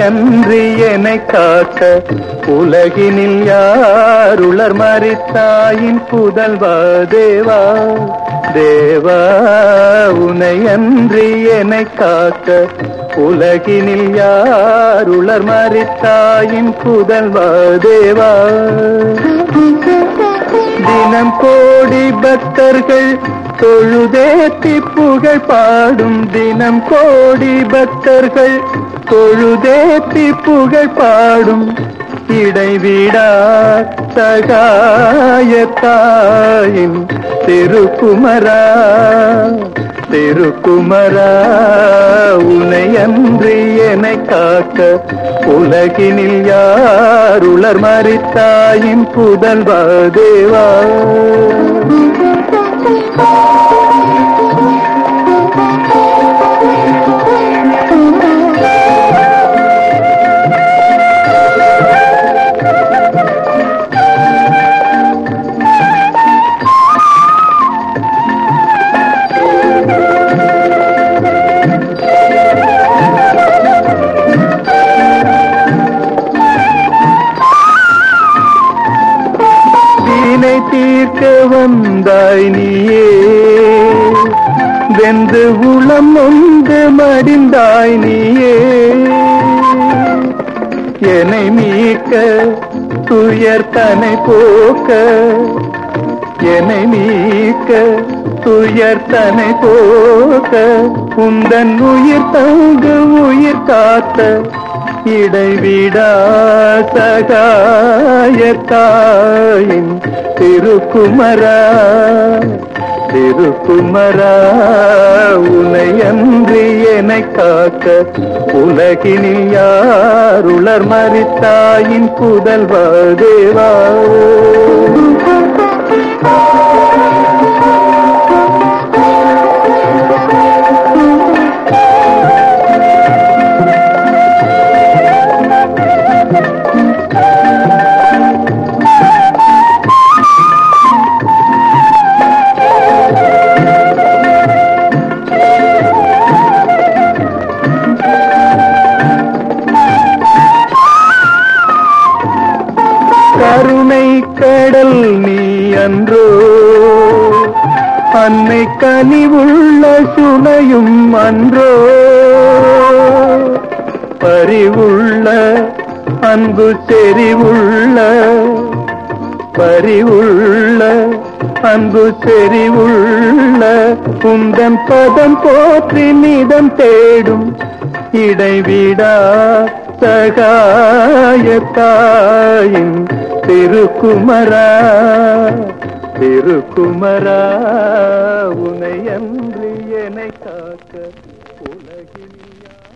உனையன்றி என்னை காக்க உலகினில் யாருளர் மறித்தாயின் புதல்வா தேவா தேவா உனையன்றி என்னை காக்க உலகினில் யாருளர் மறித்தாயின் புதல்வா தேவா தினம் கோடி பக்தர்கள் தொழுதேத்தி புகழ் பாடும் தினம் கோடி பக்தர்கள் தொழுதேத்தி புகழ் பாடும் இடைவிடா சகாயத்தாயின் திருக்குமரா திருக்குமரா உனையன்றி என்னை காக்க உலகினில் யாருளர் மறித்தாயின் புதல்வா தேவா தீனை தீர்க்க வந்தாய் நீயே வெந்து உளம் ஒன்று மடிந்தாய் நீயே என்னை மீட்க துயர் தனை போக்க என்னை மீட்க துயர் தனை போக்க உந்தன் உயிர் தங்கு உயிர் காத்த இடைவிடா சகாயத்தாயின் திருக்குமரா திருக்குமரா உனையன்றி என்னை காக்க உலகினில் யாருளர் மறித்தாயின் புதல்வா தேவா கருணை கடல் நீ அன்றோ அன்னை கனிவுள்ள சுனையும் அன்றோ பரிவுள்ள அன்பு செறிவுள்ள பரிவுள்ள அன்பு செறிவுள்ள குந்தன் பதம் போற்றி நிதம் தேடும் இடைவிடா சகாயத்தாயின் திருக்குமரா திருக்குமரா உனையன்றி என்னை காக்க உலகில் யா-